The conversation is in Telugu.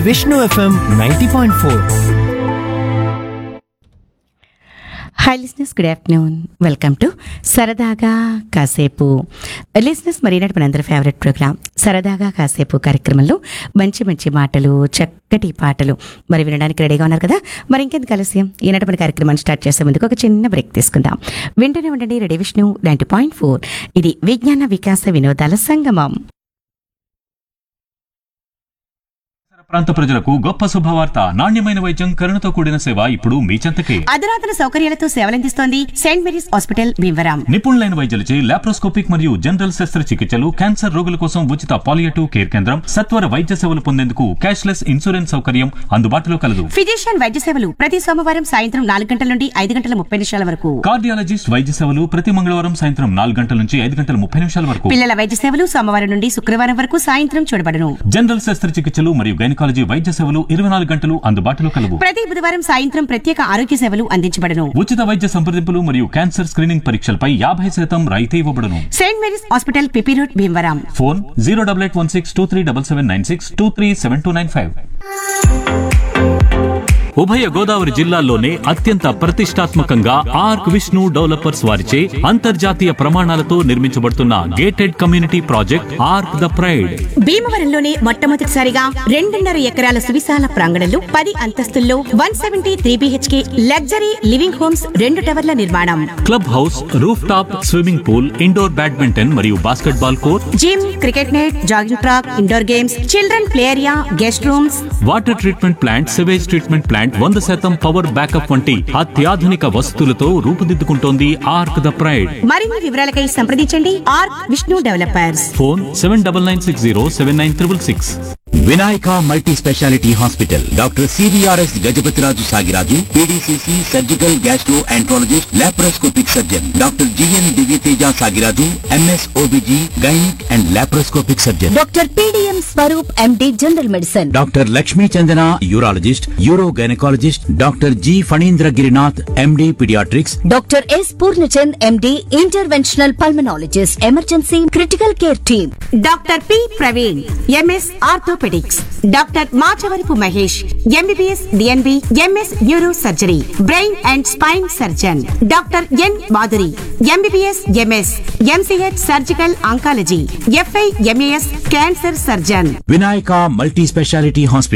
Vishnu FM ninety point four hi listeners good afternoon welcome to సరదాగా కాసేపు లిస్నెస్ మరి ఈనాటి మనందరి ఫేవరెట్ ప్రోగ్రామ్ సరదాగా కాసేపు కార్యక్రమంలో మంచి మంచి మాటలు చక్కటి పాటలు మరి వినడానికి రెడీగా ఉన్నారు కదా మరి ఇంకెందుకు ఆలస్యం ఈనాటి మన కార్యక్రమాన్ని స్టార్ట్ చేసే ముందుకు ఒక చిన్న బ్రేక్ తీసుకుందాం వింటూనే ఉండండి ready Vishnu ninety point four ఇది విజ్ఞాన వికాస వినోదాల సంగమం ప్రాంత ప్రజలకు గొప్ప శుభవార్త నాణ్యమైన వైద్యం కరుణతో కూడిన సేవ ఇప్పుడు మీ చెంతకే అధునాతన సౌకర్యాలతో సేవలందిస్తోంది సెయింట్ మేరీస్ హాస్పిటల్ భీమవరం నిపుణులైన వైద్యులచే లాప్రోస్కోపిక్ మరియు జనరల్ శస్త్రచికిత్సలు క్యాన్సర్ రోగుల కోసం ఉచిత పాలియేటివ్ కేర్ కేంద్రం సత్వర వైద్య సేవలు పొందేందుకు క్యాష్లెస్ ఇన్సూరెన్స్ సౌకర్యం అందుబాటులో కలదు ఫిజిషియన్ వైద్య సేవలు ప్రతి సోమవారం సాయంత్రం నాలుగు గంటల నుండి ఐదు గంటల ముప్పై నిమిషాల వరకు కార్డియాలజిస్ట్ వైద్య సేవలు ప్రతి మంగళవారం సాయంత్రం నాలుగు గంటల నుంచి ఐదు గంటల ముప్పై నిమిషాల వరకు పిల్లల వైద్య సేవలు సోమవారం నుండి శుక్రవారం వరకు సాయంత్రం చూడబడను జనరల్ శస్త్రచికిత్సలు మరియు గైనకాలజీ వైద్య సేవలు ఇరవై నాలుగు గంటలు అందుబాటులో కలవు ప్రతి బుధవారం సాయంత్రం ప్రత్యేక ఆరోగ్య సేవలు అందించబడను ఉచిత వైద్య సంప్రదింపులు మరియు క్యాన్సర్ స్క్రీనింగ్ పరీక్షలపై యాభై శాతం రాయితీ ఇవ్వబడును Saint Mary's hospital PP road Bhimavaram phone zero double eight one six two three double seven nine six two three seven two nine five ఉభయ గోదావరి జిల్లాల్లోనే అత్యంత ప్రతిష్టాత్మకంగా ఆర్క్ విష్ణు డెవలపర్స్ వారిచే అంతర్జాతీయ ప్రమాణాలతో నిర్మించబడుతున్న gated community project Ark the Pride భీమవరంలోనే మొట్టమొదటిసారిగా రెండున్నర ఎకరాల సువిశాల ప్రాంగణంలో పది అంతస్తుల్లో one seventy three BHK luxury living homes రెండు టవర్ల నిర్మాణం club house roof top swimming pool indoor badminton మరియు basketball court gym cricket net jogging track indoor games children play area guest rooms water treatment plant sewage treatment plant వంద శాతం పవర్ బ్యాకప్ వంటి అత్యాధునిక వసతులతో రూపుదిద్దుకుంటోంది ఆర్క్ ద ప్రైడ్ మరిన్ని వివరాలకై సంప్రదించండి Ark Vishnu developers phone seven double nine six zero seven nine triple six Vinayaka multi speciality hospital doctor CVRS Gajapathiraju Sagiraju PDCC surgical gastroenterologist laparoscopic surgeon doctor GN Divyateja Sagiraju MS OBG gynaec and laparoscopic surgeon doctor PDM Swaroop MD general medicine doctor Lakshmi Chandana urologist uro gynaecologist doctor G Phanindra Girinath MD paediatrics doctor S Purnachand MD interventional pulmonologist emergency critical care team doctor P Praveen MS orthopaedics doctor Machavarapu Mahesh MBBS DNB MS neuro surgery brain and spine surgeon doctor N Madhuri MBBS MS MCH surgical oncology FI MAS cancer surgeon Vinayaka multi speciality hospital